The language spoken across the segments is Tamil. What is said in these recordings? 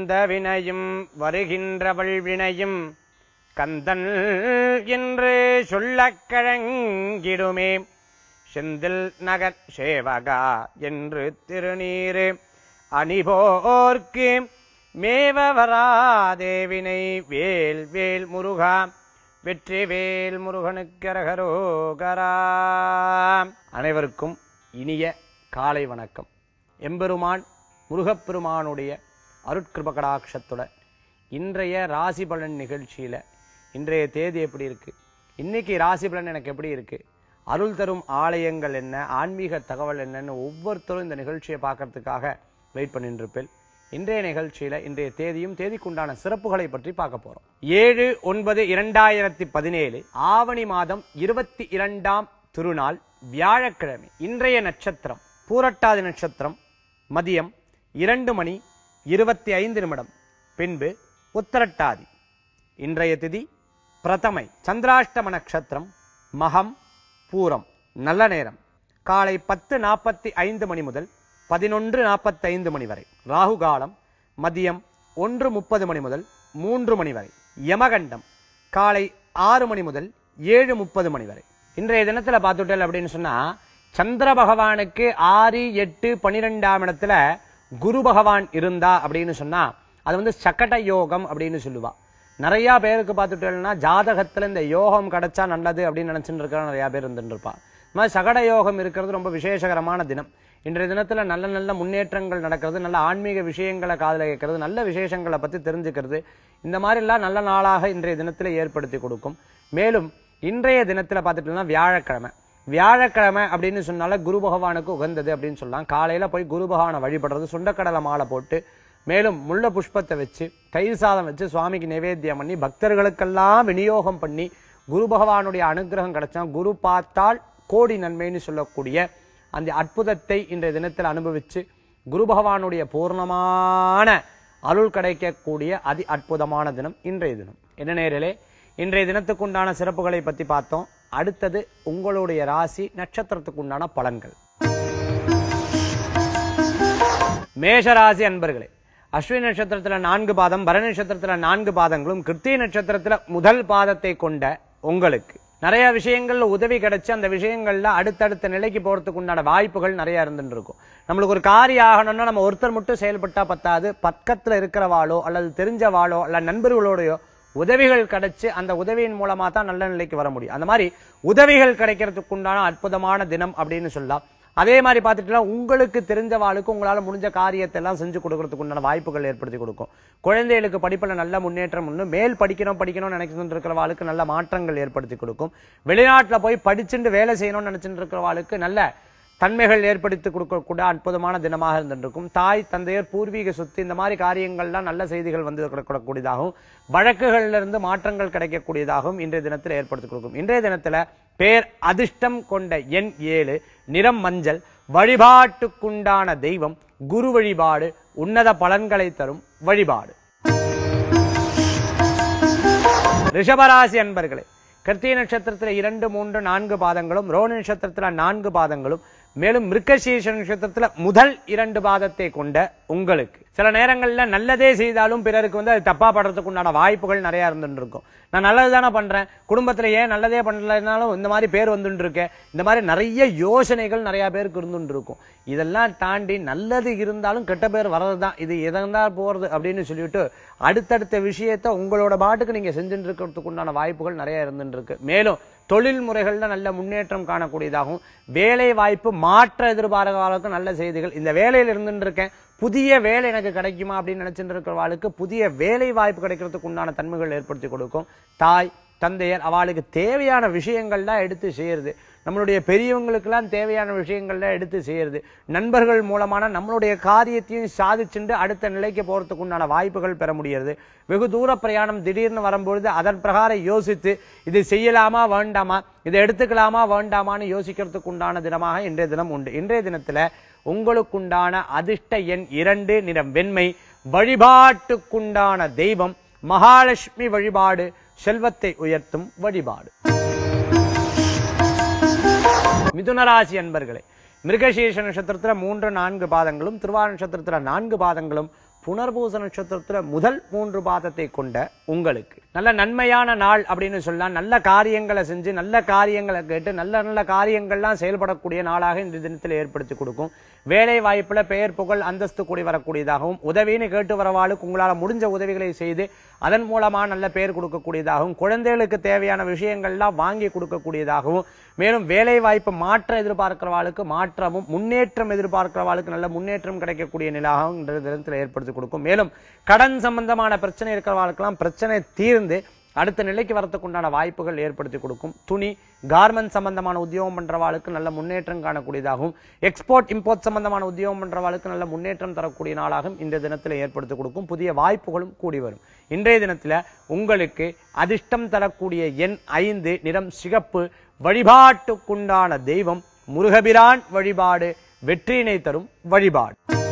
வந்த வினையும் வருகின்றவள் வினையும் கந்தன் என்று சொல்லக் கழங்கிடுமே செந்தில் நகர் சேவகா என்று திருநீரு அணிபோர்க்கு மேவ வராதேவினை வேல் வேல் முருகா வெற்றி வேல் முருகனுக்கு அரகரோகரா அனைவருக்கும் இனிய காலை வணக்கம் எம்பெருமான் முருகப்பெருமானுடைய அருட்கிருபகடாட்சத்துடன் இன்றைய ராசி பலன் நிகழ்ச்சியில இன்றைய தேதி எப்படி இருக்கு இன்னைக்கு ராசி பலன் எனக்கு எப்படி இருக்கு அருள் தரும் ஆலயங்கள் என்ன ஆன்மீக தகவல் என்னன்னு ஒவ்வொருத்தரும் இந்த நிகழ்ச்சியை பார்க்கறதுக்காக வெயிட் பண்ணிட்டு இருப்பேன் இன்றைய நிகழ்ச்சியில இன்றைய தேதியும் தேதிக்குண்டான சிறப்புகளை பற்றி பார்க்க போறோம் ஏழு ஒன்பது இரண்டாயிரத்தி பதினேழு ஆவணி மாதம் இருபத்தி இரண்டாம் திருநாள் வியாழக்கிழமை இன்றைய நட்சத்திரம் பூரட்டாதி நட்சத்திரம் மதியம் இரண்டு மணி இருபத்தி ஐந்து நிமிடம் பின்பு உத்தரட்டாதி இன்றைய திதி பிரதமை சந்திராஷ்டம நட்சத்திரம் மகம் பூரம் நல்ல நேரம் காலை பத்து நாற்பத்தி ஐந்து மணி முதல் பதினொன்று நாற்பத்தைந்து மணி வரை ராகு காலம் மதியம் ஒன்று முப்பது மணி முதல் மூன்று மணி வரை யமகண்டம் காலை ஆறு மணி முதல் ஏழு முப்பது மணி வரை இன்றைய தினத்துல பார்த்துட்டல் அப்படின்னு சொன்னா சந்திர பகவானுக்கு ஆறு எட்டு பனிரெண்டாம் இடத்துல குரு பகவான் இருந்தா அப்படின்னு சொன்னா அது வந்து சக்கட யோகம் அப்படின்னு சொல்லுவா நிறைய பேருக்கு பார்த்துட்டோம்னா ஜாதகத்துல இந்த யோகம் கிடைச்சா நல்லது அப்படின்னு நினைச்சுட்டு இருக்கிற நிறைய பேர் இருந்துட்டு இருப்பா இந்த மாதிரி சகட யோகம் இருக்கிறது ரொம்ப விசேஷகரமான தினம் இன்றைய தினத்துல நல்ல நல்ல முன்னேற்றங்கள் நடக்கிறது நல்ல ஆன்மீக விஷயங்களை காதுல கேட்கறது நல்ல விசேஷங்களை பத்தி தெரிஞ்சுக்கிறது இந்த மாதிரி எல்லாம் நல்ல நாளாக இன்றைய தினத்துல ஏற்படுத்தி கொடுக்கும் மேலும் இன்றைய தினத்துல பார்த்துட்டோம்னா வியாழக்கிழமை வியாழக்கிழமை அப்படின்னு சொன்னால குரு பகவானுக்கு உகந்தது அப்படின்னு சொல்லலாம் காலையில போய் குரு பகவானை வழிபடுறது சுண்டக்கடலை மாலை போட்டு மேலும் முள்ள புஷ்பத்தை வச்சு தயிர் சாதம் வச்சு சுவாமிக்கு நிவேத்தியம் பண்ணி பக்தர்களுக்கெல்லாம் விநியோகம் பண்ணி குரு பகவானுடைய அனுகிரகம் கிடைச்சா குரு பார்த்தால் கோடி நன்மைன்னு சொல்லக்கூடிய அந்த அற்புதத்தை இன்றைய தினத்தில் அனுபவிச்சு குரு பகவானுடைய பூர்ணமான அருள் கிடைக்கக்கூடிய அதி அற்புதமான தினம் இன்றைய தினம் என்ன நேரிலே இன்றைய தினத்துக்குண்டான சிறப்புகளை பத்தி பார்த்தோம் அடுத்தது உங்களுடைய ராசி நட்சத்திரத்துக்கு உண்டான பலன்கள் மேஷராசி அன்பர்களே அஸ்வினி நட்சத்திரத்துல நான்கு பாதம் பரணி நட்சத்திரத்துல நான்கு பாதங்களும் கிருத்திய நட்சத்திரத்துல முதல் பாதத்தை கொண்ட உங்களுக்கு நிறைய விஷயங்கள்ல உதவி கிடைச்சு அந்த விஷயங்கள்ல அடுத்தடுத்த நிலைக்கு போறதுக்கு உண்டான வாய்ப்புகள் நிறைய இருந்துட்டு இருக்கும் நம்மளுக்கு ஒரு காரியம் ஆகணும்னா நம்ம ஒருத்தர் மட்டும் செயல்பட்டா பத்தாது பக்கத்துல இருக்கிறவாளோ அல்லது தெரிஞ்சவாளோ அல்ல நண்பர்களோடயோ உதவிகள் கிடைச்சு அந்த உதவியின் மூலமா தான் நல்ல நிலைக்கு வர முடியும் அந்த மாதிரி உதவிகள் கிடைக்கிறதுக்கு உண்டான அற்புதமான தினம் அப்படின்னு சொல்லலாம் அதே மாதிரி பார்த்துட்டுனா உங்களுக்கு தெரிஞ்சவாளுக்கு உங்களால முடிஞ்ச காரியத்தை எல்லாம் செஞ்சு கொடுக்கறதுக்கு உண்டான வாய்ப்புகள் ஏற்படுத்தி கொடுக்கும் குழந்தைகளுக்கு படிப்புல நல்ல முன்னேற்றம் ஒண்ணு மேல் படிக்கணும் படிக்கணும்னு நினைச்சுட்டு இருக்கிறவாளுக்கு நல்ல மாற்றங்கள் ஏற்படுத்தி கொடுக்கும் வெளிநாட்டுல போய் படிச்சுட்டு வேலை செய்யணும்னு நினைச்சுட்டு இருக்கிறவாளுக்கு நல்ல தன்மைகள் ஏற்படுத்தி கொடுக்கக்கூடிய அற்புதமான தினமாக இருந்திருக்கும் தாய் தந்தையர் பூர்வீக சொத்து இந்த மாதிரி காரியங்கள்லாம் நல்ல செய்திகள் வந்து கொடுக்கக்கூடியதாகவும் வழக்குகள்ல இருந்து மாற்றங்கள் கிடைக்கக்கூடியதாகவும் இன்றைய தினத்தில் ஏற்படுத்தி கொடுக்கும் இன்றைய தினத்துல பேர் அதிர்ஷ்டம் கொண்ட எண் ஏழு நிறம் மஞ்சள் வழிபாட்டுக்குண்டான தெய்வம் குரு வழிபாடு உன்னத பலன்களை தரும் வழிபாடு ரிஷபராசி அன்பர்களே கிருத்திய நட்சத்திரத்துல இரண்டு மூன்று நான்கு பாதங்களும் ரோண நட்சத்திரத்துல நான்கு பாதங்களும் மேலும் மிருக்கசீஷ நட்சத்திரத்துல முதல் இரண்டு பாதத்தை கொண்ட உங்களுக்கு சில நேரங்கள்ல நல்லதே செய்தாலும் பிறருக்கு வந்து அது தப்பா படுறதுக்கு உண்டான வாய்ப்புகள் நிறைய இருந்துட்டு இருக்கும் நான் நல்லது தானே பண்றேன் குடும்பத்துல ஏன் நல்லதே பண்ணலைனாலும் இந்த மாதிரி பேர் வந்துட்டு இருக்கேன் இந்த மாதிரி நிறைய யோசனைகள் நிறைய பேருக்கு இருந்துட்டு இருக்கும் இதெல்லாம் தாண்டி நல்லது இருந்தாலும் கெட்ட பேர் வர்றதுதான் இது எதா போறது அப்படின்னு சொல்லிட்டு அடுத்தடுத்த விஷயத்த உங்களோட பாட்டுக்கு நீங்க செஞ்சுட்டு இருக்கிறதுக்கு உண்டான வாய்ப்புகள் நிறைய இருந்துட்டு இருக்கு மேலும் தொழில் முறைகள்ல நல்ல முன்னேற்றம் காணக்கூடியதாகவும் வேலை வாய்ப்பு மாற்ற எதிர்பார்க்காத நல்ல செய்திகள் இந்த வேலையில இருந்துட்டு இருக்கேன் புதிய வேலை எனக்கு கிடைக்குமா அப்படின்னு நினைச்சிட்டு இருக்கிறவாளுக்கு புதிய வேலை வாய்ப்பு கிடைக்கிறதுக்கு உண்டான தன்மைகள் ஏற்படுத்தி கொடுக்கும் தாய் தந்தையர் அவளுக்கு தேவையான விஷயங்கள்லாம் எடுத்து செய்யறது நம்மளுடைய பெரியவங்களுக்கெல்லாம் தேவையான விஷயங்கள்ல எடுத்து செய்யறது நண்பர்கள் மூலமான நம்மளுடைய காரியத்தையும் சாதிச்சுண்டு அடுத்த நிலைக்கு போறதுக்கு உண்டான வாய்ப்புகள் பெற முடிகிறது வெகு தூர பிரயாணம் திடீர்னு வரும்பொழுது அதன் பிரகாரம் யோசித்து இது செய்யலாமா வேண்டாமா இதை எடுத்துக்கலாமா வேண்டாமான்னு யோசிக்கிறதுக்கு உண்டான தினமாக இன்றைய தினம் உண்டு இன்றைய தினத்துல உங்களுக்குண்டான அதிர்ஷ்ட எண் இரண்டு நிறம் வெண்மை வழிபாட்டுக்குண்டான தெய்வம் மகாலட்சுமி வழிபாடு செல்வத்தை உயர்த்தும் வழிபாடு மிதுனராசி அன்பர்களே மிருகசீர்ஷ நட்சத்திரத்துல மூன்று நான்கு பாதங்களும் திருவாரூர் நட்சத்திரத்துல நான்கு பாதங்களும் புனர்பூச நட்சத்திரத்துல முதல் மூன்று பாதத்தை கொண்ட உங்களுக்கு நல்ல நன்மையான நாள் அப்படின்னு சொல்லலாம் நல்ல காரியங்களை செஞ்சு நல்ல காரியங்களை கேட்டு நல்ல நல்ல காரியங்கள்லாம் செயல்படக்கூடிய நாளாக இந்த தினத்தில் ஏற்படுத்தி கொடுக்கும் வேலை வாய்ப்புல பெயர் புகழ் அந்தஸ்து கூடி வரக்கூடியதாகவும் உதவின்னு கேட்டு வரவாளுக்கு உங்களால முடிஞ்ச உதவிகளை செய்து அதன் மூலமா நல்ல பெயர் கொடுக்கக்கூடியதாகவும் குழந்தைகளுக்கு தேவையான விஷயங்கள்லாம் வாங்கி கொடுக்கக்கூடியதாகவும் மேலும் வேலை வாய்ப்பு மாற்றம் எதிர்பார்க்கிறவாளுக்கு மாற்றமும் முன்னேற்றம் எதிர்பார்க்கிறவாளுக்கு நல்ல முன்னேற்றம் கிடைக்கக்கூடிய நிலையாகவும் இன்றைய தினத்தில் ஏற்படுத்தி கொடுக்கும் மேலும் கடன் சம்பந்தமான பிரச்சனை இருக்கிறவாளுக்கெல்லாம் பிரச்சனை தீர்ந்து அடுத்த நிலைக்கு வரத்துக்கு உண்டான வாய்ப்புகள் ஏற்படுத்தி கொடுக்கும் துணி கார்மெண்ட் சம்பந்தமான உத்தியோகம் பண்றவாளுக்கு நல்ல முன்னேற்றம் காணக்கூடியதாகவும் எக்ஸ்போர்ட் இம்போர்ட் சம்பந்தமான உத்தியோகம் பண்றவாளுக்கு நல்ல முன்னேற்றம் தரக்கூடிய நாளாகவும் இந்த தினத்தில் ஏற்படுத்தி கொடுக்கும் புதிய வாய்ப்புகளும் கூடி வரும் இன்றைய தினத்துல உங்களுக்கு அதிர்ஷ்டம் தரக்கூடிய எண் ஐந்து நிறம் சிகப்பு வழிபாட்டுக்குண்டான தெய்வம் முருகபிரான் வழிபாடு வெற்றியினை தரும் வழிபாடு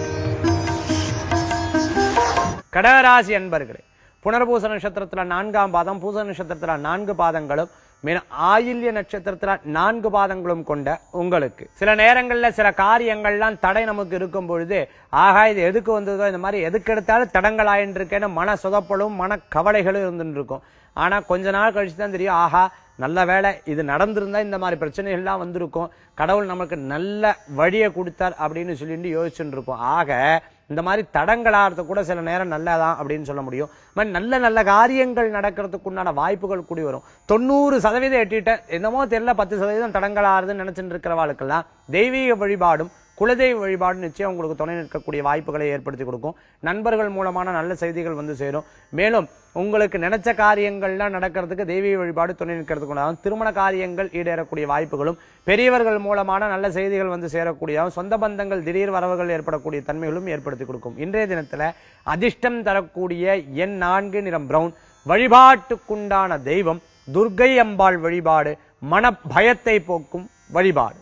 கடகராசி அன்பர்களே புனர்பூச நட்சத்திரத்துல நான்காம் பாதம் பூச நட்சத்திரத்துல நான்கு பாதங்களும் மீன ஆயில்ய நட்சத்திரத்துல நான்கு பாதங்களும் கொண்ட உங்களுக்கு சில நேரங்கள்ல சில காரியங்கள்லாம் தடை நமக்கு இருக்கும் பொழுது ஆகா இது எதுக்கு வந்ததோ இந்த மாதிரி எதுக்கு எடுத்தாலும் தடங்கள் ஆயின்னு இருக்கேன்னு மன சொதப்பலும் மன கவலைகளும் இருந்துட்டு இருக்கும் ஆனா கொஞ்ச நாள் கழிச்சு தான் தெரியும் ஆஹா நல்ல வேளை இது நடந்திருந்தா இந்த மாதிரி பிரச்சனைகள் எல்லாம் வந்திருக்கும் கடவுள் நமக்கு நல்ல வழியை கொடுத்தார் அப்படின்னு சொல்லிட்டு யோசிச்சுட்டு இருப்போம் ஆக இந்த மாதிரி தடங்களாகிறது கூட சில நேரம் நல்லதான் அப்படின்னு சொல்ல முடியும் இந்த மாதிரி நல்ல நல்ல காரியங்கள் நடக்கிறதுக்கு உண்டான வாய்ப்புகள் கூடி வரும் தொண்ணூறு சதவீதம் எட்டிட்ட என்னமோ தெரியல பத்து சதவீதம் தடங்களாறுதுன்னு நினைச்சிட்டு இருக்கிறவாளுக்கெல்லாம் தெய்வீக வழிபாடும் குலதெய்வ வழிபாடு நிச்சயம் உங்களுக்கு துணை நிற்கக்கூடிய வாய்ப்புகளை ஏற்படுத்தி கொடுக்கும் நண்பர்கள் மூலமான நல்ல செய்திகள் வந்து சேரும் மேலும் உங்களுக்கு நினைச்ச காரியங்கள்லாம் நடக்கிறதுக்கு தெய்வீக வழிபாடு துணை நிற்கிறதுக்கு உண்டாகும் திருமண காரியங்கள் ஈடேறக்கூடிய வாய்ப்புகளும் பெரியவர்கள் மூலமான நல்ல செய்திகள் வந்து சேரக்கூடியதாகவும் சொந்த பந்தங்கள் திடீர் வரவுகள் ஏற்படக்கூடிய தன்மைகளும் ஏற்படுத்தி கொடுக்கும் இன்றைய தினத்துல அதிர்ஷ்டம் தரக்கூடிய எண் நான்கு நிறம் பிரவுன் வழிபாட்டுக்குண்டான தெய்வம் துர்க்கை அம்பாள் வழிபாடு மன பயத்தை போக்கும் வழிபாடு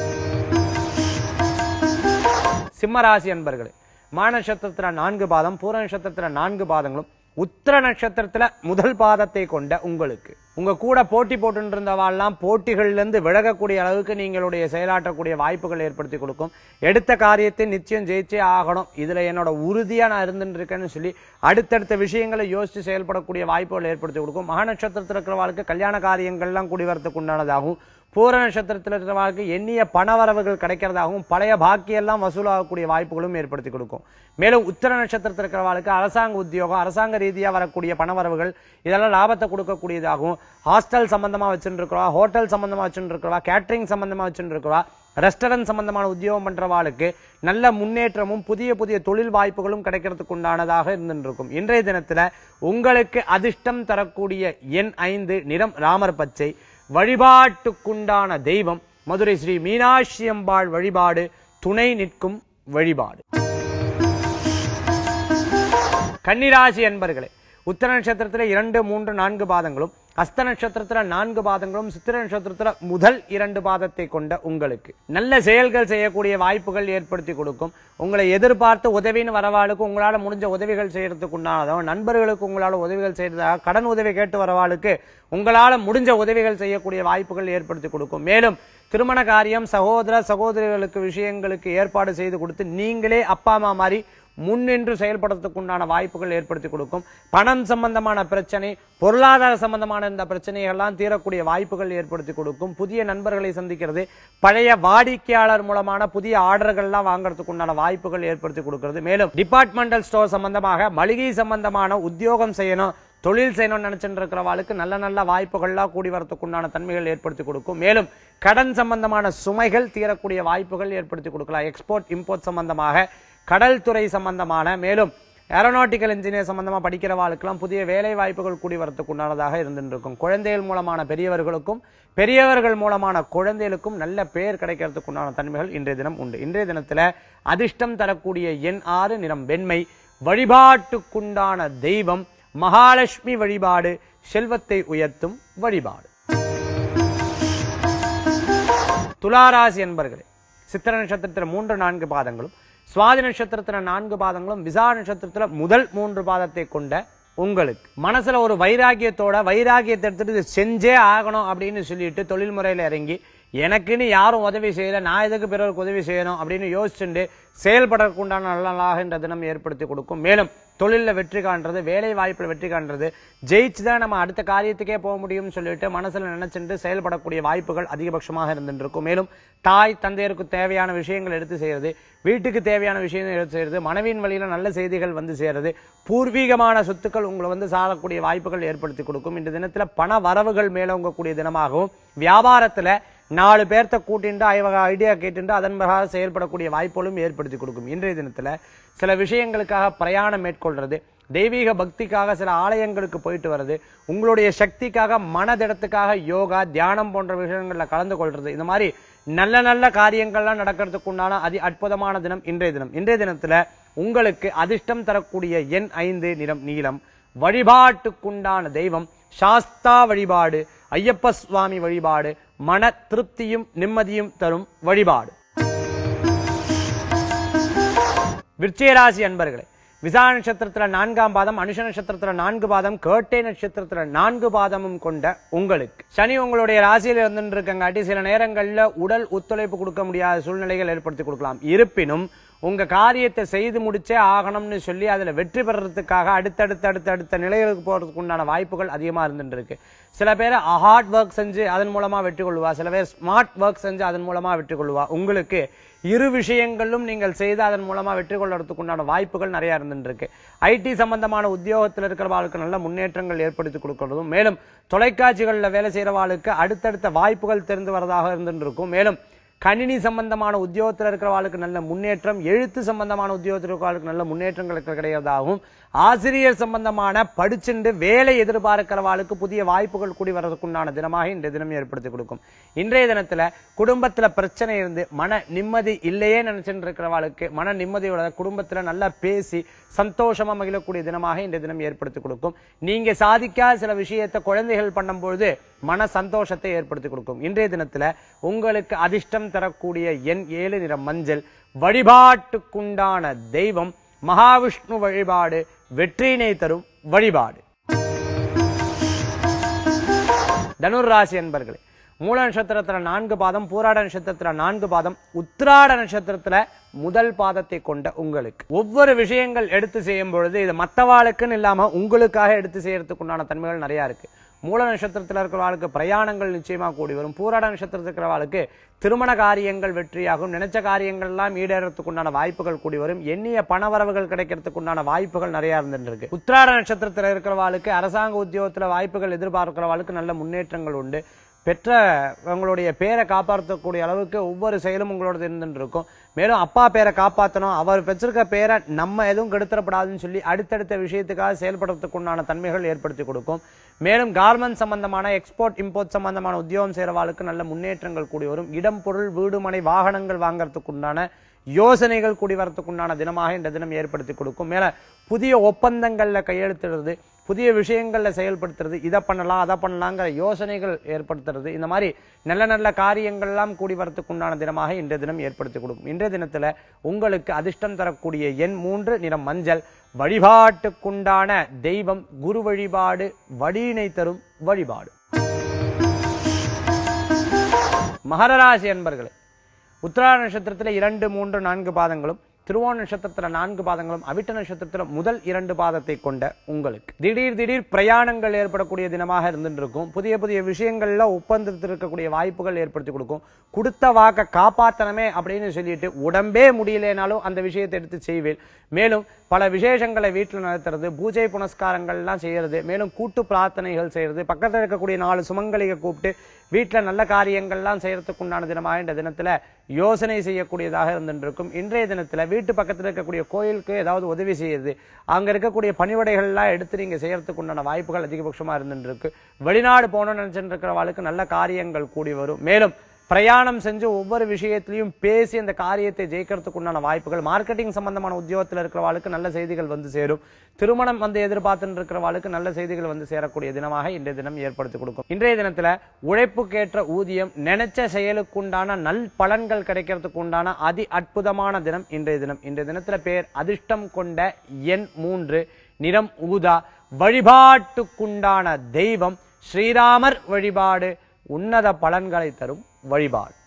சிம்மராசி அன்பர்களே மான நட்சத்திரத்துல நான்கு பாதம் பூர நட்சத்திரத்துல நான்கு பாதங்களும் உத்திர நட்சத்திரத்துல முதல் பாதத்தை கொண்ட உங்களுக்கு உங்க கூட போட்டி போட்டு இருந்தவாள்லாம் போட்டிகள்ல இருந்து விலகக்கூடிய அளவுக்கு நீங்களுடைய செயலாற்றக்கூடிய வாய்ப்புகள் ஏற்படுத்தி கொடுக்கும் எடுத்த காரியத்தை நிச்சயம் ஜெயிச்சே ஆகணும் இதுல என்னோட உறுதியா நான் இருந்துட்டு இருக்கேன்னு சொல்லி அடுத்தடுத்த விஷயங்களை யோசிச்சு செயல்படக்கூடிய வாய்ப்புகள் ஏற்படுத்தி கொடுக்கும் மகா நட்சத்திரத்தில் இருக்கிறவாளுக்கு கல்யாண காரியங்கள்லாம் கூடி வரத்துக்கு உண்டானதாகவும் பூர நட்சத்திரத்தில் இருக்கிறவர்களுக்கு எண்ணிய பணவரவுகள் கிடைக்கிறதாகவும் பழைய பாக்கியெல்லாம் வசூலாகக்கூடிய வாய்ப்புகளும் ஏற்படுத்தி கொடுக்கும் மேலும் உத்தர நட்சத்திரத்தில் இருக்கிறவர்களுக்கு அரசாங்க உத்தியோகம் அரசாங்க ரீதியா வரக்கூடிய பணவரவுகள் இதெல்லாம் லாபத்தை கொடுக்கக்கூடியதாகவும் ஹாஸ்டல் சம்பந்தமா வச்சுட்டு இருக்கிறவா ஹோட்டல் சம்பந்தமா வச்சுட்டு இருக்கிறவா கேட்டரிங் சம்பந்தமா வச்சுட்டு இருக்கிறவா ரெஸ்டாரண்ட் சம்பந்தமான உத்தியோகம் பண்றவாளுக்கு நல்ல முன்னேற்றமும் புதிய புதிய தொழில் வாய்ப்புகளும் கிடைக்கிறதுக்கு உண்டானதாக இருந்துட்டு இருக்கும் இன்றைய தினத்துல உங்களுக்கு அதிர்ஷ்டம் தரக்கூடிய எண் ஐந்து நிறம் ராமர் பச்சை வழிபாட்டுக்குண்டான தெய்வம் மதுரை ஸ்ரீ மீனாட்சி அம்பாள் வழிபாடு துணை நிற்கும் வழிபாடு கன்னிராசி என்பர்களே உத்தர நட்சத்திரத்துல இரண்டு மூன்று நான்கு பாதங்களும் அஸ்த நட்சத்திரத்துல நான்கு பாதங்களும் சித்திர நட்சத்திரத்துல முதல் இரண்டு பாதத்தை கொண்ட உங்களுக்கு நல்ல செயல்கள் செய்யக்கூடிய வாய்ப்புகள் ஏற்படுத்தி கொடுக்கும் உங்களை எதிர்பார்த்து உதவின்னு வரவாளுக்கு உங்களால முடிஞ்ச உதவிகள் செய்யறதுக்கு உண்டானதோ நண்பர்களுக்கு உங்களால உதவிகள் செய்யறதாக கடன் உதவி கேட்டு வரவாளுக்கு உங்களால முடிஞ்ச உதவிகள் செய்யக்கூடிய வாய்ப்புகள் ஏற்படுத்தி கொடுக்கும் மேலும் திருமண காரியம் சகோதர சகோதரிகளுக்கு விஷயங்களுக்கு ஏற்பாடு செய்து கொடுத்து நீங்களே அப்பா அம்மா மாதிரி முன்னின்று செயல்படுறதுக்கு உண்டான வாய்ப்புகள் ஏற்படுத்தி கொடுக்கும் பணம் சம்பந்தமான பிரச்சனை பொருளாதார சம்பந்தமான இந்த பிரச்சனைகள்லாம் தீரக்கூடிய வாய்ப்புகள் ஏற்படுத்தி கொடுக்கும் புதிய நண்பர்களை சந்திக்கிறது பழைய வாடிக்கையாளர் மூலமான புதிய ஆர்டர்கள்லாம் வாங்குறதுக்கு உண்டான வாய்ப்புகள் ஏற்படுத்தி கொடுக்கிறது மேலும் டிபார்ட்மெண்டல் ஸ்டோர் சம்பந்தமாக மளிகை சம்பந்தமான உத்தியோகம் செய்யணும் தொழில் செய்யணும்னு நினைச்சுட்டு இருக்கிறவாளுக்கு நல்ல நல்ல வாய்ப்புகள்லாம் கூடி வரத்துக்கு உண்டான தன்மைகள் ஏற்படுத்தி கொடுக்கும் மேலும் கடன் சம்பந்தமான சுமைகள் தீரக்கூடிய வாய்ப்புகள் ஏற்படுத்தி கொடுக்கலாம் எக்ஸ்போர்ட் இம்போர்ட் சம்பந்தமாக கடல் துறை சம்பந்தமான மேலும் ஏரோநாட்டிக்கல் இன்ஜினியர் சம்பந்தமா படிக்கிறவாளுக்கெல்லாம் புதிய வேலை வாய்ப்புகள் கூடி வரத்துக்கு உண்டானதாக இருந்துட்டு இருக்கும் குழந்தைகள் மூலமான பெரியவர்களுக்கும் பெரியவர்கள் மூலமான குழந்தைகளுக்கும் நல்ல பெயர் கிடைக்கிறதுக்கு உண்டான தன்மைகள் இன்றைய தினம் உண்டு இன்றைய தினத்துல அதிர்ஷ்டம் தரக்கூடிய எண் ஆறு நிறம் வெண்மை வழிபாட்டுக்குண்டான தெய்வம் மகாலட்சுமி வழிபாடு செல்வத்தை உயர்த்தும் வழிபாடு துளாராசி என்பர்களே சித்திர நட்சத்திரத்துல மூன்று நான்கு பாதங்களும் சுவாதி நட்சத்திரத்துல நான்கு பாதங்களும் விசா நட்சத்திரத்துல முதல் மூன்று பாதத்தை கொண்ட உங்களுக்கு மனசுல ஒரு வைராகியத்தோட வைராகியத்தை எடுத்துட்டு இது செஞ்சே ஆகணும் அப்படின்னு சொல்லிட்டு தொழில் முறையில இறங்கி எனக்குன்னு யாரும் உதவி செய்யல நான் எதுக்கு பிறருக்கு உதவி செய்யணும் அப்படின்னு யோசிச்சுட்டு செயல்படற்கு உண்டான நல்ல நாளாக இந்த தினம் ஏற்படுத்தி கொடுக்கும் மேலும் தொழில்ல வெற்றி காண்றது வேலை வாய்ப்புல வெற்றி காண்றது ஜெயிச்சு தான் நம்ம அடுத்த காரியத்துக்கே போக முடியும்னு சொல்லிட்டு மனசுல நினைச்சுட்டு செயல்படக்கூடிய வாய்ப்புகள் அதிகபட்சமாக இருந்துட்டு இருக்கும் மேலும் தாய் தந்தையருக்கு தேவையான விஷயங்கள் எடுத்து செய்யறது வீட்டுக்கு தேவையான விஷயங்கள் எடுத்து செய்யறது மனைவியின் வழியில நல்ல செய்திகள் வந்து சேருது பூர்வீகமான சொத்துக்கள் உங்களை வந்து சாரக்கூடிய வாய்ப்புகள் ஏற்படுத்தி கொடுக்கும் இந்த தினத்துல பண வரவுகள் மேலோங்கக்கூடிய தினமாகவும் வியாபாரத்துல நாலு பேர்த்த கூட்டிட்டு ஐவக ஐடியா கேட்டுட்டு அதன் பிரகாரம் செயல்படக்கூடிய வாய்ப்புகளும் ஏற்படுத்தி கொடுக்கும் இன்றைய தினத்துல சில விஷயங்களுக்காக பிரயாணம் மேற்கொள்றது தெய்வீக பக்திக்காக சில ஆலயங்களுக்கு போயிட்டு வர்றது உங்களுடைய சக்திக்காக மனதிடத்துக்காக யோகா தியானம் போன்ற விஷயங்கள்ல கலந்து கொள்றது இந்த மாதிரி நல்ல நல்ல காரியங்கள்லாம் நடக்கிறதுக்கு உண்டான அதி அற்புதமான தினம் இன்றைய தினம் இன்றைய தினத்துல உங்களுக்கு அதிர்ஷ்டம் தரக்கூடிய எண் ஐந்து நிறம் நீலம் வழிபாட்டுக்குண்டான தெய்வம் சாஸ்தா வழிபாடு ஐயப்ப சுவாமி வழிபாடு மன திருப்தியும் நிம்மதியும் தரும் வழிபாடு விருச்சிகராசி அன்பர்களே விசா நட்சத்திரத்துல நான்காம் பாதம் அனுஷ நட்சத்திரத்துல நான்கு பாதம் கேட்டை நட்சத்திரத்துல நான்கு பாதமும் கொண்ட உங்களுக்கு சனி உங்களுடைய ராசியில இருந்துட்டு இருக்கங்காட்டி சில நேரங்கள்ல உடல் ஒத்துழைப்பு கொடுக்க முடியாத சூழ்நிலைகள் ஏற்படுத்தி கொடுக்கலாம் இருப்பினும் உங்க காரியத்தை செய்து முடிச்சே ஆகணும்னு சொல்லி அதுல வெற்றி பெறறதுக்காக அடுத்தடுத்து அடுத்த அடுத்த நிலைகளுக்கு போறதுக்கு உண்டான வாய்ப்புகள் அதிகமா இருந்துட்டு இருக்கு சில பேர் ஹார்ட் ஒர்க் செஞ்சு அதன் மூலமா வெற்றி கொள்வா சில பேர் ஸ்மார்ட் ஒர்க் செஞ்சு அதன் மூலமா வெற்றி கொள்வா உங்களுக்கு இரு விஷயங்களிலும் நீங்கள் செய்து அதன் மூலமா வெற்றி கொள்றதுக்கு உண்டான வாய்ப்புகள் நிறைய இருந்துட்டு இருக்கு ஐடி சம்பந்தமான உத்தியோகத்தில் இருக்கிறவாளுக்கு நல்ல முன்னேற்றங்கள் ஏற்படுத்தி கொடுக்கிறதும் மேலும் தொலைக்காட்சிகள்ல வேலை செய்யறவாளுக்கு அடுத்தடுத்த வாய்ப்புகள் தெரிந்து வரதாக இருந்துட்டு இருக்கும் மேலும் கணினி சம்பந்தமான உத்தியோகத்தில் இருக்கிறவாளுக்கு நல்ல முன்னேற்றம் எழுத்து சம்பந்தமான உத்தியோகத்தில் இருக்கிறவாளுக்கு நல்ல முன்னேற்றங்கள் கிடைக்கிறதாகவும் ஆசிரியர் சம்பந்தமான படிச்சுண்டு வேலை எதிர்பார்க்கிறவாளுக்கு புதிய வாய்ப்புகள் கூடி வர்றதுக்குண்டான தினமாக இன்றைய தினம் ஏற்படுத்தி கொடுக்கும் இன்றைய தினத்துல குடும்பத்துல பிரச்சனை இருந்து மன நிம்மதி இல்லையே நினைச்சுட்டு இருக்கிறவாளுக்கு மன நிம்மதியோட குடும்பத்துல நல்லா பேசி சந்தோஷமா மகிழக்கூடிய தினமாக இன்றைய தினம் ஏற்படுத்தி கொடுக்கும் நீங்க சாதிக்காத சில விஷயத்தை குழந்தைகள் பண்ணும்பொழுது மன சந்தோஷத்தை ஏற்படுத்தி கொடுக்கும் இன்றைய தினத்துல உங்களுக்கு அதிர்ஷ்டம் தரக்கூடிய எண் ஏழு நிறம் மஞ்சள் வழிபாட்டுக்குண்டான தெய்வம் மகாவிஷ்ணு வழிபாடு வெற்றியினை தரும் வழிபாடு தனுர் ராசி என்பர்களே மூல நட்சத்திரத்துல நான்கு பாதம் பூராட நட்சத்திரத்துல நான்கு பாதம் உத்திராட நட்சத்திரத்துல முதல் பாதத்தை கொண்ட உங்களுக்கு ஒவ்வொரு விஷயங்கள் எடுத்து செய்யும் பொழுது இது மத்தவாளுக்குன்னு இல்லாம உங்களுக்காக எடுத்து செய்யறதுக்கு உண்டான தன்மைகள் நிறைய இருக்கு மூல நட்சத்திரத்துல இருக்கிறவாளுக்கு பிரயாணங்கள் நிச்சயமா கூடி வரும் பூராட நட்சத்திரத்தில் இருக்கிறவாளுக்கு திருமண காரியங்கள் வெற்றியாகும் நினைச்ச காரியங்கள் எல்லாம் ஈடேறதுக்கு உண்டான வாய்ப்புகள் கூடி வரும் எண்ணிய பணவரவுகள் கிடைக்கிறதுக்கு உண்டான வாய்ப்புகள் நிறைய இருந்துட்டு இருக்கு உத்திராட நட்சத்திரத்துல இருக்கிறவாளுக்கு அரசாங்க உத்தியோகத்துல வாய்ப்புகள் எதிர்பார்க்கிறவாளுக்கு நல்ல முன்னேற்றங்கள் உண்டு பெற்ற உங்களுடைய பேரை காப்பாற்றக்கூடிய அளவுக்கு ஒவ்வொரு செயலும் உங்களோட இருந்துட்டு இருக்கும் மேலும் அப்பா பேரை காப்பாற்றணும் அவர் வச்சிருக்க பேரை நம்ம எதுவும் கெடுத்துடப்படாதுன்னு சொல்லி அடுத்தடுத்த விஷயத்துக்காக செயல்படுறதுக்கு உண்டான தன்மைகள் ஏற்படுத்தி கொடுக்கும் மேலும் கார்மெண்ட் சம்பந்தமான எக்ஸ்போர்ட் இம்போர்ட் சம்பந்தமான உத்தியோகம் செய்யறவாளுக்கு நல்ல முன்னேற்றங்கள் கூடி வரும் இடம் பொருள் வீடு மனை வாகனங்கள் வாங்கறதுக்கு உண்டான யோசனைகள் கூடி வரத்துக்கு உண்டான தினமாக இந்த தினம் ஏற்படுத்தி கொடுக்கும் மேல புதிய ஒப்பந்தங்கள்ல கையெழுத்திடுறது புதிய விஷயங்கள்ல செயல்படுத்துறது இதை பண்ணலாம் அதை பண்ணலாங்கிற யோசனைகள் ஏற்படுத்துறது இந்த மாதிரி நல்ல நல்ல காரியங்கள் எல்லாம் கூடி வரத்துக்கு உண்டான தினமாக இன்றைய தினம் ஏற்படுத்தி கொடுக்கும் இன்றைய தினத்துல உங்களுக்கு அதிர்ஷ்டம் தரக்கூடிய எண் மூன்று நிறம் மஞ்சள் வழிபாட்டுக்குண்டான தெய்வம் குரு வழிபாடு வடியினை தரும் வழிபாடு மகர ராசி அன்பர்களே உத்திராட நட்சத்திரத்துல இரண்டு மூன்று நான்கு பாதங்களும் திருவோண நட்சத்திரத்துல நான்கு பாதங்களும் அவிட்ட நட்சத்திரத்துல முதல் இரண்டு பாதத்தை கொண்ட உங்களுக்கு திடீர் திடீர் பிரயாணங்கள் ஏற்படக்கூடிய தினமாக இருந்துட்டு இருக்கும் புதிய புதிய விஷயங்கள்ல ஒப்பந்தத்தில் இருக்கக்கூடிய வாய்ப்புகள் ஏற்படுத்தி கொடுக்கும் கொடுத்த வாக்க காப்பாத்தனமே அப்படின்னு சொல்லிட்டு உடம்பே முடியலைனாலும் அந்த விஷயத்தை எடுத்து செய்வேன் மேலும் பல விசேஷங்களை வீட்டில் நடத்துறது பூஜை புனஸ்காரங்கள் எல்லாம் செய்யறது மேலும் கூட்டு பிரார்த்தனைகள் செய்யறது பக்கத்துல இருக்கக்கூடிய நாலு சுமங்கலிக கூப்பிட்டு வீட்டுல நல்ல காரியங்கள்லாம் செய்யறதுக்கு உண்டான தினமாக இந்த தினத்துல யோசனை செய்யக்கூடியதாக இருந்துட்டு இருக்கும் இன்றைய தினத்துல வீட்டு பக்கத்துல இருக்கக்கூடிய கோயிலுக்கு ஏதாவது உதவி செய்யுது அங்க இருக்கக்கூடிய பணிவடைகள் எல்லாம் எடுத்து நீங்க செய்யறதுக்கு உண்டான வாய்ப்புகள் அதிகபட்சமா இருந்துட்டு இருக்கு வெளிநாடு போகணும்னு நினைச்சிட்டு இருக்கிறவாளுக்கு நல்ல காரியங்கள் கூடி வரும் மேலும் பிரயாணம் செஞ்சு ஒவ்வொரு விஷயத்திலையும் பேசி அந்த காரியத்தை ஜெயிக்கிறதுக்கு உண்டான வாய்ப்புகள் மார்க்கெட்டிங் சம்பந்தமான உத்தியோகத்தில் இருக்கிறவாளுக்கு நல்ல செய்திகள் வந்து சேரும் திருமணம் வந்து எதிர்பார்த்துட்டு இருக்கிறவாளுக்கு நல்ல செய்திகள் வந்து சேரக்கூடிய தினமாக இன்றைய தினம் ஏற்படுத்தி கொடுக்கும் இன்றைய தினத்துல உழைப்புக்கேற்ற ஊதியம் நினைச்ச செயலுக்குண்டான நல் பலன்கள் கிடைக்கிறதுக்கு உண்டான அதி அற்புதமான தினம் இன்றைய தினம் இன்றைய தினத்துல பேர் அதிர்ஷ்டம் கொண்ட எண் மூன்று நிறம் ஊதா வழிபாட்டுக்குண்டான தெய்வம் ஸ்ரீராமர் வழிபாடு உன்னத பலன்களை தரும் வழிபாடு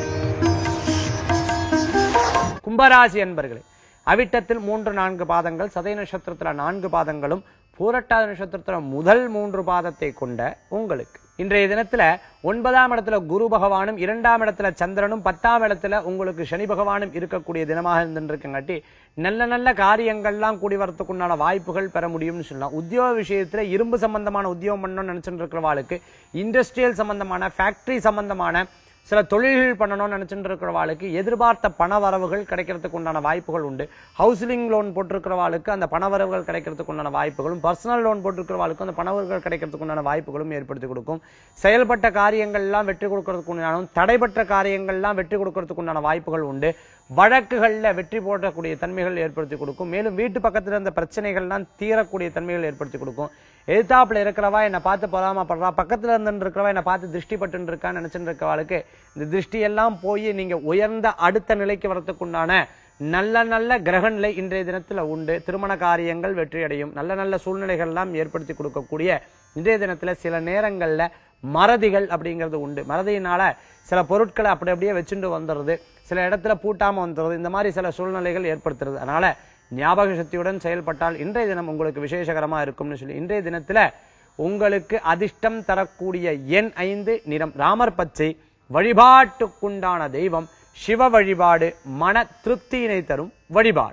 கும்பராசி என்பர்களே அவிட்டத்தில் மூன்று நான்கு பாதங்கள் சதய நட்சத்திரத்துல நான்கு பாதங்களும் பூரட்டாத நட்சத்திரத்துல முதல் மூன்று பாதத்தை கொண்ட உங்களுக்கு இன்றைய தினத்துல ஒன்பதாம் இடத்துல குரு பகவானும் இரண்டாம் இடத்துல சந்திரனும் பத்தாம் இடத்துல உங்களுக்கு சனி பகவானும் இருக்கக்கூடிய தினமாக இருந்துருக்கங்காட்டி நல்ல நல்ல காரியங்கள்லாம் கூடி வரத்துக்குண்டான வாய்ப்புகள் பெற முடியும்னு சொல்லலாம் உத்தியோக விஷயத்துல இரும்பு சம்பந்தமான உத்தியோகம் பண்ணணும்னு நினைச்சிட்டு இருக்கிறவாளுக்கு இண்டஸ்ட்ரியல் சம்பந்தமான ஃபேக்டரி சம்பந்தமான சில தொழில்கள் பண்ணணும்னு நினைச்சுட்டு இருக்கிறவாளுக்கு எதிர்பார்த்த பண வரவுகள் கிடைக்கிறதுக்கு உண்டான வாய்ப்புகள் உண்டு ஹவுசிங் லோன் போட்டிருக்கிறவாளுக்கு அந்த பண வரவுகள் கிடைக்கிறதுக்கு உண்டான வாய்ப்புகளும் பர்சனல் லோன் போட்டிருக்கிறவாளுக்கும் அந்த பண வரவுகள் கிடைக்கிறதுக்கு உண்டான வாய்ப்புகளும் ஏற்படுத்தி கொடுக்கும் செயல்பட்ட காரியங்கள்லாம் வெற்றி கொடுக்கறதுக்கு உண்டான தடைபட்ட காரியங்கள்லாம் வெற்றி கொடுக்கறதுக்கு உண்டான வாய்ப்புகள் உண்டு வழக்குகள்ல வெற்றி போடக்கூடிய தன்மைகள் ஏற்படுத்தி கொடுக்கும் மேலும் வீட்டு பக்கத்துல இருந்த பிரச்சனைகள்லாம் தீரக்கூடிய தன்மைகள் ஏற்படுத்தி கொடுக்கும் எதிர்த்தாப்புல இருக்கிறவா என்னை பார்த்து பொறாமப்படுறா பக்கத்துல இருந்து இருக்கிறவா என்னை பார்த்து திருஷ்டி பட்டு இருக்கான்னு நினைச்சுட்டு இருக்கிறவாளுக்கு இந்த திருஷ்டி எல்லாம் போய் நீங்க உயர்ந்த அடுத்த நிலைக்கு வரத்துக்குண்டான நல்ல நல்ல கிரக நிலை இன்றைய தினத்துல உண்டு திருமண காரியங்கள் வெற்றி அடையும் நல்ல நல்ல சூழ்நிலைகள் எல்லாம் ஏற்படுத்தி கொடுக்கக்கூடிய இன்றைய தினத்துல சில நேரங்கள்ல மறதிகள் அப்படிங்கிறது உண்டு மறதியினால சில பொருட்களை அப்படி அப்படியே வச்சுட்டு வந்துடுறது சில இடத்துல பூட்டாம வந்துடுறது இந்த மாதிரி சில சூழ்நிலைகள் ஏற்படுத்துறது அதனால ஞாபக சக்தியுடன் செயல்பட்டால் இன்றைய தினம் உங்களுக்கு விசேஷகரமா இருக்கும்னு சொல்லி இன்றைய தினத்துல உங்களுக்கு அதிர்ஷ்டம் தரக்கூடிய எண் ஐந்து நிறம் ராமர் பச்சை வழிபாட்டுக்குண்டான தெய்வம் சிவ வழிபாடு மன திருப்தியினை தரும் வழிபாடு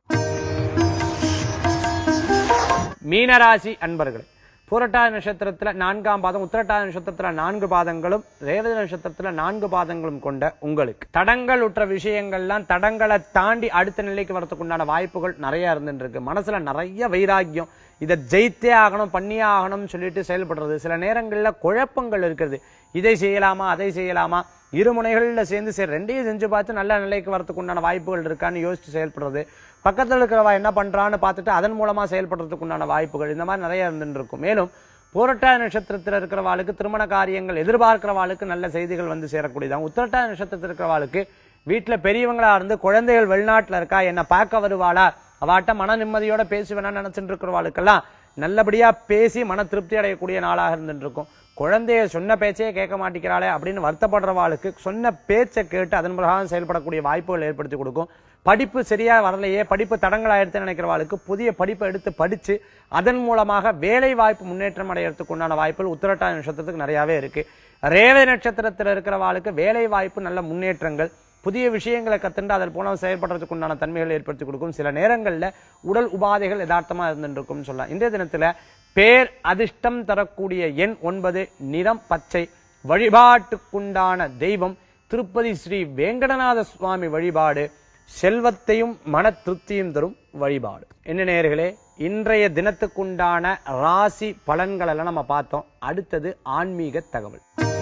மீனராசி அன்பர்களே பூரட்டாதி நட்சத்திரத்துல நான்காம் பாதம் உத்திரட்டாதி நட்சத்திரத்துல நான்கு பாதங்களும் ரேவதி நட்சத்திரத்துல நான்கு பாதங்களும் கொண்ட உங்களுக்கு தடங்கள் உற்ற விஷயங்கள்லாம் தடங்களை தாண்டி அடுத்த நிலைக்கு வரதுக்கு உண்டான வாய்ப்புகள் நிறைய இருந்துட்டு இருக்கு மனசுல நிறைய வைராக்கியம் இதை ஜெயித்தே ஆகணும் பண்ணியே ஆகணும்னு சொல்லிட்டு செயல்படுறது சில நேரங்கள்ல குழப்பங்கள் இருக்கிறது இதை செய்யலாமா அதை செய்யலாமா இரு முனைகள்ல சேர்ந்து சரி ரெண்டையும் செஞ்சு பார்த்து நல்ல நிலைக்கு வரதுக்கு உண்டான வாய்ப்புகள் இருக்கான்னு யோசிச்சு செயல்படுறது பக்கத்துல இருக்கிறவா என்ன பண்றான்னு பார்த்துட்டு அதன் மூலமா செயல்படுறதுக்கு உண்டான வாய்ப்புகள் இந்த மாதிரி நிறைய இருந்துட்டு இருக்கும் மேலும் பூரட்டாதி நட்சத்திரத்தில் இருக்கிறவாளுக்கு திருமண காரியங்கள் எதிர்பார்க்கிறவாளுக்கு நல்ல செய்திகள் வந்து சேரக்கூடியதான் உத்திரட்டாதி நட்சத்திரத்தில் இருக்கிறவாளுக்கு வீட்டுல பெரியவங்களா இருந்து குழந்தைகள் வெளிநாட்டுல இருக்கா என்ன பார்க்க வருவாளா அவாட்ட மன நிம்மதியோட பேசுவேனா நினைச்சிட்டு இருக்கிறவாளுக்கெல்லாம் நல்லபடியா பேசி மன திருப்தி அடையக்கூடிய நாளாக இருந்துட்டு இருக்கும் குழந்தைய சொன்ன பேச்சே கேட்க மாட்டேங்கிறாளே அப்படின்னு வருத்தப்படுறவாளுக்கு சொன்ன பேச்சை கேட்டு அதன் பிரகாரம் செயல்படக்கூடிய வாய்ப்புகள் ஏற்படுத்தி கொடுக்கும் படிப்பு சரியா வரலையே படிப்பு தடங்களாயிடுத்து நினைக்கிறவாளுக்கு புதிய படிப்பை எடுத்து படிச்சு அதன் மூலமாக வேலை வாய்ப்பு முன்னேற்றம் அடையறதுக்கு உண்டான வாய்ப்புகள் உத்திரட்டாதி நட்சத்திரத்துக்கு நிறையவே இருக்கு ரேவதி நட்சத்திரத்தில் இருக்கிறவாளுக்கு வேலை வாய்ப்பு நல்ல முன்னேற்றங்கள் புதிய விஷயங்களை கத்துண்டு அதன் மூலம் செயல்படுறதுக்கு உண்டான தன்மைகள் ஏற்படுத்தி கொடுக்கும் சில நேரங்கள்ல உடல் உபாதைகள் யதார்த்தமா இருந்துட்டு இருக்கும்னு சொல்லலாம் இன்றைய தினத்துல பேர் அதிர்ஷ்டம் தரக்கூடிய எண் ஒன்பது நிறம் பச்சை வழிபாட்டுக்குண்டான தெய்வம் திருப்பதி ஸ்ரீ வேங்கடநாத சுவாமி வழிபாடு செல்வத்தையும் மன திருப்தியும் தரும் வழிபாடு என்ன நேயர்களே இன்றைய தினத்துக்குண்டான ராசி பலன்கள் எல்லாம் நம்ம பார்த்தோம் அடுத்தது ஆன்மீக தகவல்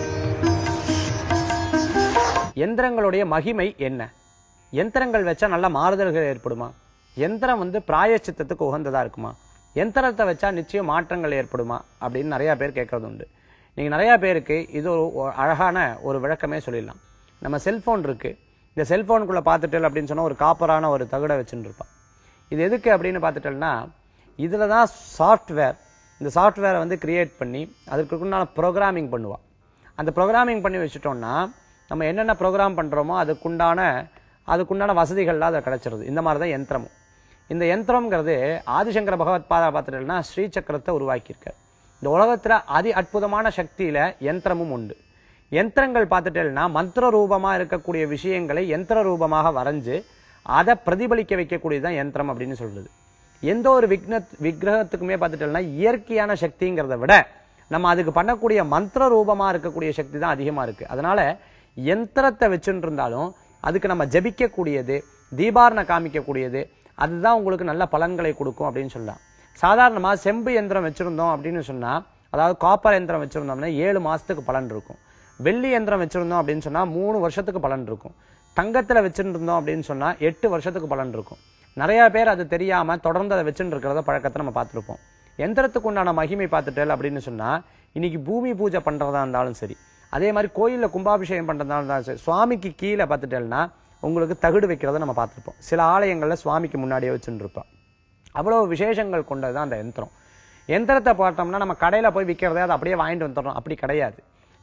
எந்திரங்களுடைய மகிமை என்ன எந்திரங்கள் வச்சா நல்ல மாறுதல்கள் ஏற்படுமா எந்திரம் வந்து பிராயச்சித்தத்துக்கு உகந்ததா இருக்குமா எந்திரத்தை வச்சா நிச்சயம் மாற்றங்கள் ஏற்படுமா அப்படின்னு நிறைய பேர் கேட்கறது உண்டு நீங்க நிறைய பேருக்கு இது ஒரு ஒரு அழகான ஒரு விளக்கமே சொல்லிடலாம் நம்ம செல்போன் இருக்கு இந்த செல்போனுக்குள்ள பார்த்துட்டல் அப்படின்னு சொன்னா ஒரு காப்பரான ஒரு தகுடை வச்சுட்டு இருப்பான் இது எதுக்கு அப்படின்னு பார்த்துட்டோம்னா இதுல தான் சாஃப்ட்வேர் இந்த சாஃப்ட்வேரை வந்து கிரியேட் பண்ணி அதுக்கு உண்டான ப்ரோக்ராமிங் பண்ணுவா அந்த ப்ரோக்ராமிங் பண்ணி வச்சுட்டோம்னா நம்ம என்னென்ன ப்ரோக்ராம் பண்றோமோ அதுக்குண்டான அதுக்குண்டான வசதிகள்லாம் அதில் கிடைச்சிருது இந்த மாதிரி தான் யந்திரமும் இந்த யந்திரம்ங்கிறது ஆதிசங்கர பகவத் பாதா பார்த்துட்டோம்னா ஸ்ரீ சக்கரத்தை உருவாக்கியிருக்கார் இந்த உலகத்துல அதி அற்புதமான சக்தியில யந்திரமும் உண்டு யந்திரங்கள் பார்த்துட்டேன்னா மந்திர ரூபமா இருக்கக்கூடிய விஷயங்களை யந்திர ரூபமாக வரைஞ்சு அதை பிரதிபலிக்க வைக்கக்கூடியதுதான் யந்திரம் அப்படின்னு சொல்றது எந்த ஒரு விக்ன விக்கிரகத்துக்குமே பார்த்துட்டோம்னா இயற்கையான சக்திங்கிறத விட நம்ம அதுக்கு பண்ணக்கூடிய மந்திர ரூபமா இருக்கக்கூடிய சக்தி தான் அதிகமா இருக்கு அதனால யந்திரத்தை வச்சுட்டு இருந்தாலும் அதுக்கு நம்ம ஜபிக்கக்கூடியது தீபாரண காமிக்கக்கூடியது அதுதான் உங்களுக்கு நல்ல பலன்களை கொடுக்கும் அப்படின்னு சொல்லலாம் சாதாரணமா செம்பு எந்திரம் வச்சிருந்தோம் அப்படின்னு சொன்னா அதாவது காப்பர் எந்திரம் வச்சிருந்தோம்னா ஏழு மாசத்துக்கு பலன் இருக்கும் வெள்ளி எந்திரம் வச்சிருந்தோம் அப்படின்னு சொன்னா மூணு வருஷத்துக்கு பலன் இருக்கும் தங்கத்துல வச்சுட்டு இருந்தோம் அப்படின்னு சொன்னா எட்டு வருஷத்துக்கு பலன் இருக்கும் நிறைய பேர் அது தெரியாம தொடர்ந்து அதை வச்சுட்டு இருக்கிறத பழக்கத்தை நம்ம பார்த்திருப்போம் எந்திரத்துக்கு உண்டான மகிமை பார்த்துட்டேல் அப்படின்னு சொன்னா இன்னைக்கு பூமி பூஜை பண்றதா இருந்தாலும் சரி அதே மாதிரி கோயில்ல கும்பாபிஷேகம் பண்றதா இருந்தாலும் சரி சுவாமிக்கு கீழே பார்த்துட்டேன்னா உங்களுக்கு தகுடு வைக்கிறத நம்ம பார்த்திருப்போம் சில ஆலயங்கள்ல சுவாமிக்கு முன்னாடியே வச்சுட்டு இருப்போம் அவ்வளவு விசேஷங்கள் கொண்டதுதான் அந்த யந்திரம் யந்திரத்தை பார்த்தோம்னா நம்ம கடையில போய் விற்கிறதே அதை அப்படியே வாங்கிட்டு வந்துடுறோம் அப்படி கிடையாது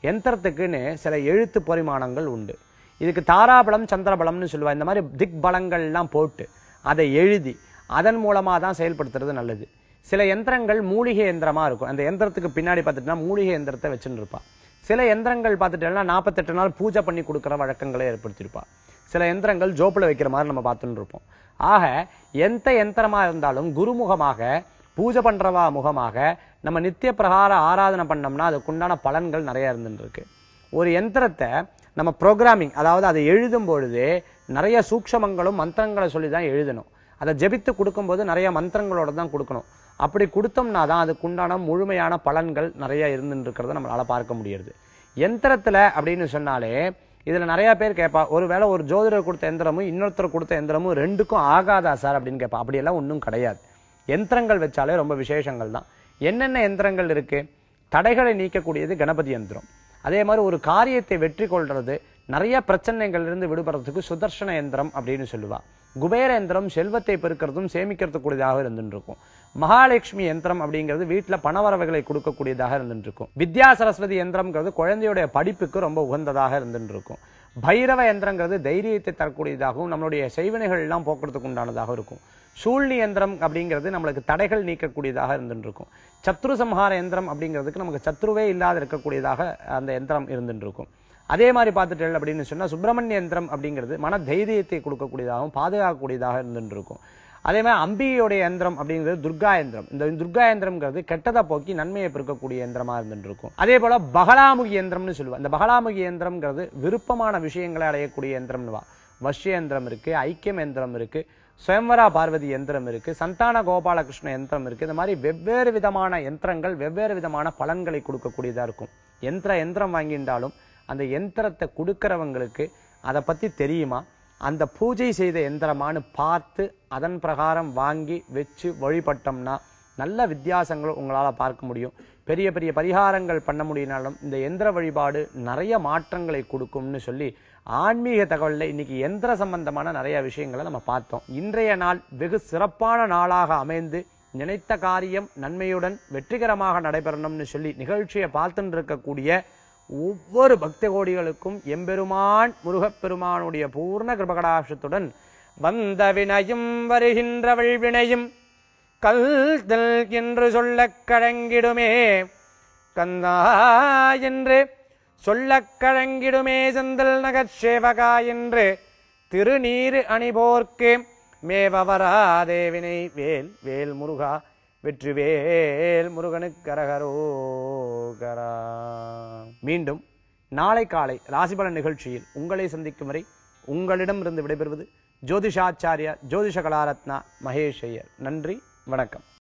யந்திரத்துக்குன்னு சில எழுத்து பரிமாணங்கள் உண்டு இதுக்கு தாராபலம் சந்திரபலம்னு சொல்லுவா இந்த மாதிரி திக் பலங்கள்லாம் போட்டு அதை எழுதி அதன் மூலமா தான் செயல்படுத்துறது நல்லது சில யந்திரங்கள் மூலிகை யந்திரமா இருக்கும் அந்த யந்திரத்துக்கு பின்னாடி பார்த்துட்டா மூலிகை யந்திரத்தை வச்சுன்னு இருப்பா சில யந்திரங்கள் பார்த்துட்டோம்னா நாற்பத்தெட்டு நாள் பூஜை பண்ணி கொடுக்குற வழக்கங்களை ஏற்படுத்தியிருப்பா சில யந்திரங்கள் ஜோப்புல வைக்கிற மாதிரி நம்ம பார்த்துட்டு இருப்போம் ஆக எந்த யந்திரமா இருந்தாலும் குருமுகமாக பூஜை பண்றவா முகமாக நம்ம நித்திய பிரகார ஆராதனை பண்ணோம்னா அதுக்குண்டான பலன்கள் நிறைய இருந்துட்டு இருக்கு ஒரு யந்திரத்தை நம்ம ப்ரோக்ராமிங் அதாவது அதை எழுதும் பொழுது நிறைய சூக்ஷமங்களும் மந்திரங்களை சொல்லி தான் எழுதணும் அதை ஜெபித்து கொடுக்கும்போது நிறைய மந்திரங்களோட தான் கொடுக்கணும் அப்படி கொடுத்தோம்னா தான் அதுக்குண்டான முழுமையான பலன்கள் நிறைய இருந்துட்டு இருக்கிறத நம்மளால பார்க்க முடியுது யந்திரத்துல அப்படின்னு சொன்னாலே இதுல நிறைய பேர் கேட்பா ஒருவேளை ஒரு ஜோதிடர் கொடுத்த எந்திரமும் இன்னொருத்தர் கொடுத்த எந்திரமும் ரெண்டுக்கும் ஆகாதா சார் அப்படின்னு கேட்பா அப்படியெல்லாம் ஒன்றும் கிடையாது யந்திரங்கள் வச்சாலே ரொம்ப விசேஷங்கள் தான் என்னென்ன யந்திரங்கள் இருக்கு தடைகளை நீக்கக்கூடியது கணபதி யந்திரம் அதே மாதிரி ஒரு காரியத்தை வெற்றி கொள்றது நிறைய பிரச்சனைகள் இருந்து விடுபடுறதுக்கு சுதர்சன யந்திரம் அப்படின்னு சொல்லுவா குபேர யந்திரம் செல்வத்தை பெருக்கிறதும் சேமிக்கிறதுக்கூடியதாக இருந்துட்டு இருக்கும் மகாலட்சுமி யந்திரம் அப்படிங்கிறது வீட்டுல பணவரவுகளை கொடுக்கக்கூடியதாக இருந்துட்டு இருக்கும் வித்யா சரஸ்வதி யந்திரம்ங்கிறது குழந்தையுடைய படிப்புக்கு ரொம்ப உகந்ததாக இருந்துட்டு இருக்கும் பைரவ யந்திரங்கிறது தைரியத்தை தரக்கூடியதாகவும் நம்மளுடைய செய்வினைகள் எல்லாம் போக்குறதுக்கு உண்டானதாக இருக்கும் சூழ்நி யந்திரம் அப்படிங்கிறது நம்மளுக்கு தடைகள் நீக்கக்கூடியதாக இருந்துட்டு இருக்கும் சத்ரு சம்ஹார யந்திரம் அப்படிங்கிறதுக்கு நமக்கு சத்ருவே இல்லாத இருக்கக்கூடியதாக அந்த யந்திரம் இருந்துட்டு இருக்கும் அதே மாதிரி பார்த்துட்டேன் அப்படின்னு சொன்னா சுப்பிரமணிய யந்திரம் அப்படிங்கிறது மன தைரியத்தை கொடுக்கக்கூடியதாகவும் பாதுகாக்கக்கூடியதாக இருந்துட்டு இருக்கும் அதே மாதிரி அம்பிகையுடைய யந்திரம் அப்படிங்கிறது துர்கா யந்திரம் இந்த துர்கா யந்திரம்ங்கிறது கெட்டதை போக்கி நன்மையை பெருக்கக்கூடிய யந்திரமா இருந்துட்டு இருக்கும் அதே போல பகலாமுகி யந்திரம்னு சொல்லுவாங்க இந்த பகலாமுகி யந்திரம்ங்கிறது விருப்பமான விஷயங்களை அடையக்கூடிய யந்திரம்னுவா வஷ்ய யந்திரம் இருக்கு ஐக்கியம் யந்திரம் இருக்கு சுயம்வரா பார்வதி யந்திரம் இருக்கு சந்தான கோபாலகிருஷ்ண யந்திரம் இருக்கு இந்த மாதிரி வெவ்வேறு விதமான யந்திரங்கள் வெவ்வேறு விதமான பலன்களை கொடுக்கக்கூடியதா இருக்கும் யந்திர யந்திரம் வாங்கிட்டாலும் அந்த யந்திரத்தை கொடுக்கறவங்களுக்கு அதை பத்தி தெரியுமா அந்த பூஜை செய்த எந்திரமானு பார்த்து அதன் பிரகாரம் வாங்கி வச்சு வழிபட்டோம்னா நல்ல வித்தியாசங்கள் உங்களால பார்க்க முடியும் பெரிய பெரிய பரிகாரங்கள் பண்ண முடியினாலும் இந்த எந்திர வழிபாடு நிறைய மாற்றங்களை கொடுக்கும்னு சொல்லி ஆன்மீக தகவல்ல இன்னைக்கு எந்திர சம்பந்தமான நிறைய விஷயங்களை நம்ம பார்த்தோம் இன்றைய நாள் வெகு சிறப்பான நாளாக அமைந்து நினைத்த காரியம் நன்மையுடன் வெற்றிகரமாக நடைபெறணும்னு சொல்லி நிகழ்ச்சியை பார்த்துட்டு இருக்கக்கூடிய ஒவ்வொரு பக்த கோடிகளுக்கும் எம்பெருமான் முருகப்பெருமானுடைய பூர்ண கிருபகடாட்சத்துடன் வந்த வினையும் வருகின்றவள் வினையும் கல்தல் என்று சொல்லக் கழங்கிடுமே கந்தா என்று சொல்லக் கழங்கிடுமே செந்தல் நகர் சேவகா என்று திருநீரு அணிபோர்க்கு மேவவராதேவினை வேல் வேல் முருகா வெற்றி வேல் முருகனுக்கு கரகரோகரா மீண்டும் நாளை காலை ராசிபலன் நிகழ்ச்சியில் உங்களை சந்திக்கும் வரை உங்களிடமிருந்து விடைபெறுவது ஜோதிஷாச்சாரியா ஜோதிஷ கலாரத்னா மகேஷ் ஐயர் நன்றி வணக்கம்